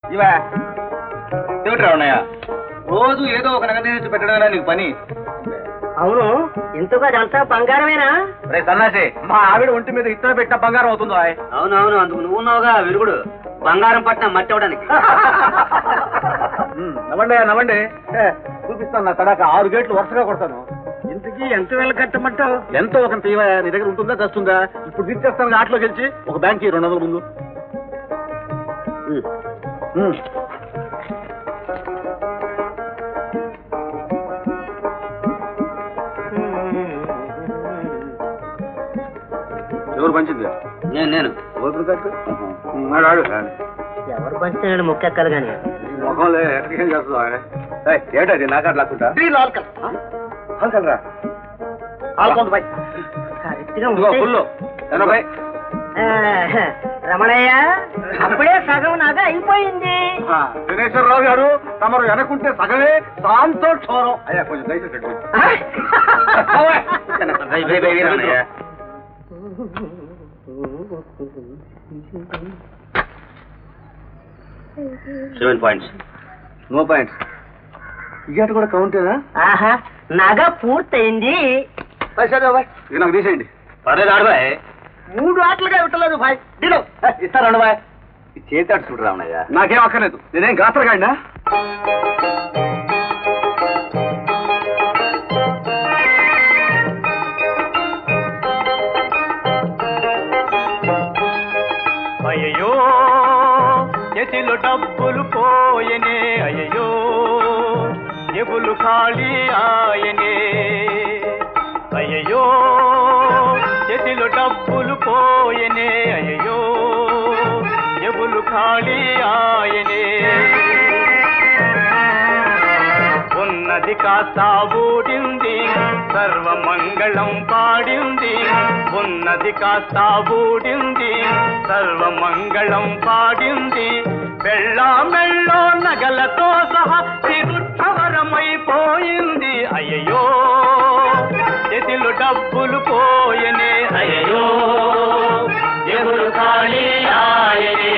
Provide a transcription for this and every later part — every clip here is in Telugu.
ఇవా ఏమిటి రావణయ్య రోజు ఏదో ఒక నగదు తెచ్చి పెట్టడమేనా నీకు పని అవును ఇంతకు అదంతా బంగారమేనా రే సన్నాసి మా ఆవిడ ఒంటి మీద ఇత్తనం పెట్టిన బంగారం అవుతుందో ఆయ్. అవునవును అందుకు నువ్వు ఉన్నావుగా విరుగుడు బంగారం పట్టిన మట్టి అవడానికి ఉమ్, నవ్వండి నవ్వండి ఏ, చూపిస్తాను నా తడాక ఆరు గేట్లు వరుసగా కొడతాను ఇంతకీ ఎంత వేల కట్టమంటావు ఎంతో ఒక తీవా నీ దగ్గర ఉంటుందా దస్తుందా ఇప్పుడు తీర్చేస్తాను ఆటలో గెలిచి ఒక బ్యాంక్ రెండు వందల ముందు ఉమ్. ఉమ్. ఎవరు పంచింది నేను నేను ఓపెన్ కట్టు ఉన్నాడు ఆడు ఎవరు పంచుతున్నాడు ముక్కెక్కలు గాని ముఖంలో ఎక్కడికేం చేస్తుందా ఏటది నాకాడు లాక్కుంటా రా కరెక్ట్ గా ఇదిగో ఉంటే- ఫుల్ ఎనభై ఆ, రమణయ్య అప్పుడే సగం నగ అయిపోయింది దినేశ్వరరావు గారు తమరు వెనకుంటే సగమే సాంతోక్షోరం అయ్యా కొంచెం దయచేసి పెట్టు. వెయ్, వెయ్, వెయ్, వీరన్నయ్య. సెవెన్ పాయింట్స్ నో పాయింట్స్ ఇజాట కూడా కౌంటేనా ఆహా నగ పూర్తయింది ఇది నాకు తీసేయండి పర్లేదు ఆడబాయ్ మూడు ఆటలుగా ఇవ్వట్లేదు భాయ్ ఇస్తారండి బాయ్ చేతాడు చూడు రామయ్య నాకేం అక్కర్లేదు నేనేం గాత్రగాడినా అయ్యో చేతిలో డబ్బులు పోయనే అయ్యో ఎబులు ఖాళీ ఆయనే అయ్యో చేతిలో డబ్బులు పోయనే అయ్యో ఎబులు ఖాళీ ఆయనే ఉన్నది కాస్త ఊడింది సర్వమంగళం పాడింది ఉన్నది కాస్త ఊడింది సర్వమంగళం పాడింది వెళ్ళ మెళ్ళో నగలతో సహా తిరుక్షవరమైపోయింది అయ్యో చేతిలో డబ్బులు పోయనే అయ్యో ఎవరు ఖాళీ ఆయనే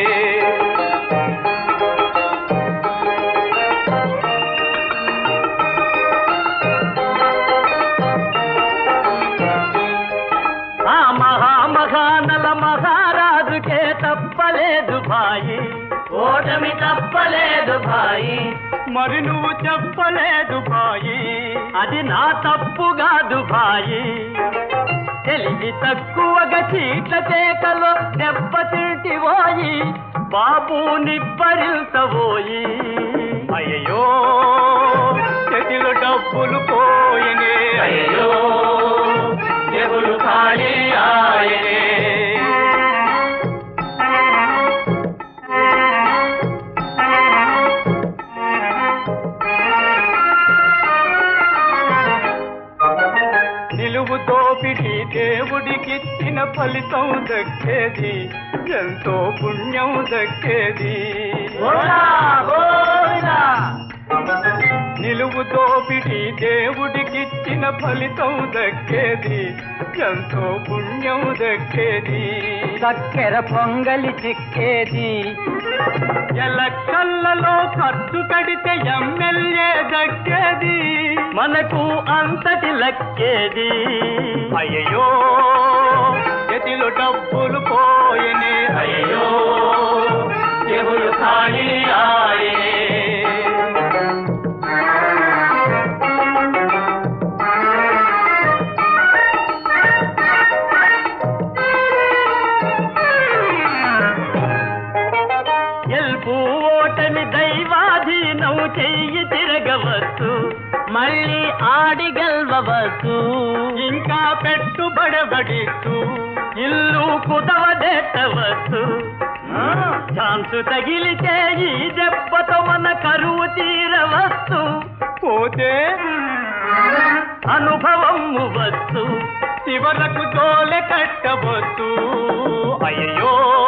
ఆ మహామహానల మహారాజుకే తప్పలేదు భాయి ఓటమి తప్పలేదు భాయి మరి నువ్వు చెప్పలేదు భాయి అది నా తప్పు కాదు భాయి తెలివి తక్కువగా చీట్ల చేకలో దెబ్బతింటివోయి బాబు నిబ్బరించబోయి అయ్యో చేతిలో డబ్బులు పోయినే అయ్యో జేబులు ఖాళీ ఆయనే నిలువు దోపిడి దేవుడికిచ్చిన ఫలితం దక్కేది ఎంతో పుణ్యం దక్కేది నిలువు దోపిడి దేవుడికిచ్చిన ఫలితం దక్కేది ఎంతో పుణ్యం దక్కేది చక్కెర పొంగలి చిక్కేది ఎలక్షన్లలో ఖర్చు కడితే ఎమ్మెల్యే దక్కేది మనకు అంతటి లక్కేది అయ్యో చేతిలో డబ్బులు పోయనే అయ్యో చెవులు ఖాళీ ఆయనే గెలుపు ఓటమి దైవాధీనం చెయ్యి తిరగవచ్చు మళ్ళీ ఆడి గెలవచ్చు ఇంకా పెట్టుబడబడిస్తూ ఇల్లు కుదవదెట్టవచ్చు ఛాన్సు తగిలితే ఈ దెబ్బతో మన కరువు తీరవచ్చు పోతే అనుభవం వచ్చు చివరకు తోలె కట్టవచ్చు అయ్యో